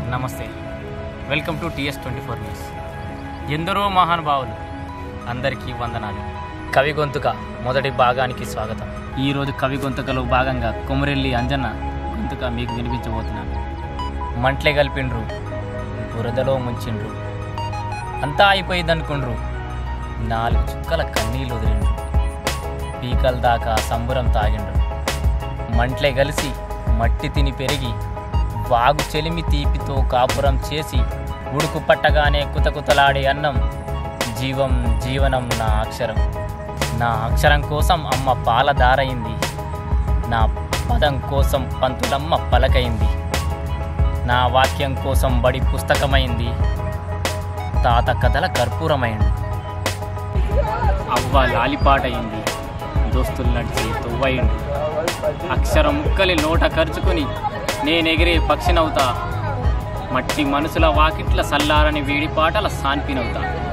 నమస్తే welcome to TS twenty four news ఎందరో మహానుభావులు అందరికీ వందనాలు కవి గొంతుక మొదటి భాగానికి స్వాగతం ఈరోజు కవి గొంతుకలో భాగంగా కొమరెల్లి అంజన్న గొంతుక మీకు వినిపించబోతున్నాను మంట్లే కలిపిండ్రు బురదలో ముంచిండ్రు అంతా అయిపోయిందనుకుండ్రు నాలుగు చుక్కల కన్నీళ్ళు వదిలిండ్రు పీకల దాకా సంబురం తాగిండ్రు మంట్లే కలిసి మట్టి తిని పెరిగి వాగు చెలిమి తీపితో కాపురం చేసి ఉడుకు పట్టగానే కుతకుతలాడే అన్నం జీవం జీవనం నా అక్షరం నా అక్షరం కోసం అమ్మ పాలదారయింది నా పదం కోసం పంతులమ్మ పలకైంది నా వాక్యం కోసం బడి పుస్తకమైంది తాత కథల కర్పూరమైంది అవ్వ లాలిపాటయింది దోస్తులు నడిచి తొవ్వయిండు అక్షరం ముక్కలి నోట ఖర్చుకొని నేనెగిరే పక్షినవుతా మట్టి మనసుల వాకిట్ల సల్లారని వేడి పాటల సాన్పినవుతా